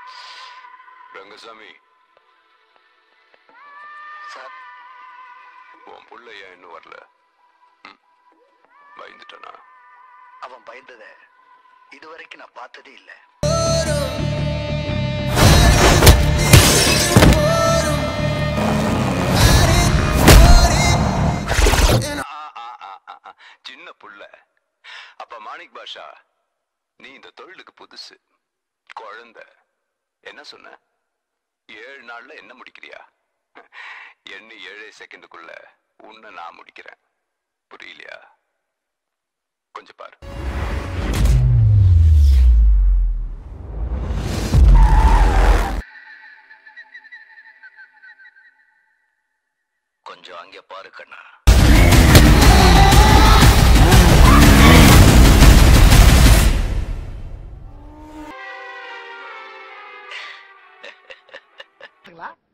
Rangasamy sir உன் புள்ள ஏன் இன்னும் வரல ம்? பயந்துட்டானா அவன் பயந்தத இதுவரைக்கும் நான் பார்த்ததே இல்லை ஆ, ஆ, ஆ, ஆ, ஆ. சின்ன புள்ள அப்ப மாணிக் பாஷா நீ இந்த தொழிலுக்கு புதுசு குழந்தை என்ன சொன்ன ஏழு நாள்ல என்ன முடிக்கிறியா என்ன ஏழு செகண்டுக்குள்ள உன்னை நான் முடிக்கிறேன் புரியலையா கொஞ்சம் பாரு கொஞ்சம் அங்கே பாரு கண்ணா சரிங்களா